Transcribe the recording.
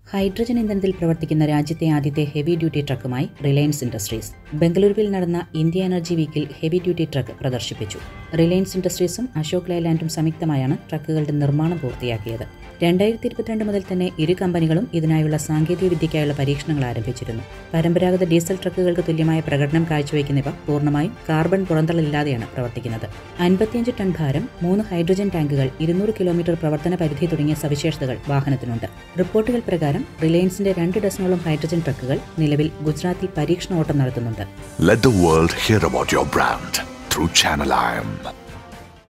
Hydrogen ഇന്ധനത്തിൽ പ്രവർത്തിക്കുന്ന രാജ്യത്തെ ആദ്യത്തെ ഹെവി ഡ്യൂട്ടി ട്രക്കുമായി റിലയൻസ് ഇൻഡസ്ട്രീസ് ബംഗളൂരുവിൽ നടന്ന ഇന്ത്യ എനർജി വീക്കിൽ ഹെവി ഡ്യൂട്ടി ട്രക്ക് പ്രദർശിപ്പിച്ചു റിലയൻസ് ഇൻഡസ്ട്രീസും അശോക് ലൈലാൻഡും സംയുക്തമായാണ് ട്രക്കുകളുടെ നിർമ്മാണം പൂർത്തിയാക്കിയത് രണ്ടായിരത്തി ഇരുപത്തിരണ്ട് മുതൽ തന്നെ ഇരു കമ്പനികളും ഇതിനായുള്ള സാങ്കേതിക വിദ്യയ്ക്കായുള്ള പരീക്ഷണങ്ങൾ ആരംഭിച്ചിരുന്നു പരമ്പരാഗത ഡീസൽ ട്രക്കുകൾക്ക് തുല്യമായ പ്രകടനം കാഴ്ചവെക്കുന്നവ പൂർണ്ണമായും കാർബൺ പുറന്തള്ളലില്ലാതെയാണ് പ്രവർത്തിക്കുന്നത് അൻപത്തിയഞ്ച് ടൺ ഭാരം മൂന്ന് ഹൈഡ്രജൻ ടാങ്കുകൾ ഇരുന്നൂറ് കിലോമീറ്റർ പ്രവർത്തന പരിധി തുടങ്ങിയ സവിശേഷതകൾ വാഹനത്തിനുണ്ട് റിപ്പോർട്ടുകൾ പ്രകാരം റിലയൻസിന്റെ രണ്ട് ഡസനോളം ഹൈഡ്രജൻ ട്രക്കുകൾ നിലവിൽ ഗുജറാത്തിൽ പരീക്ഷണ ഓട്ടം നടത്തുന്നുണ്ട് Let the world hear about your brand through Channel IM.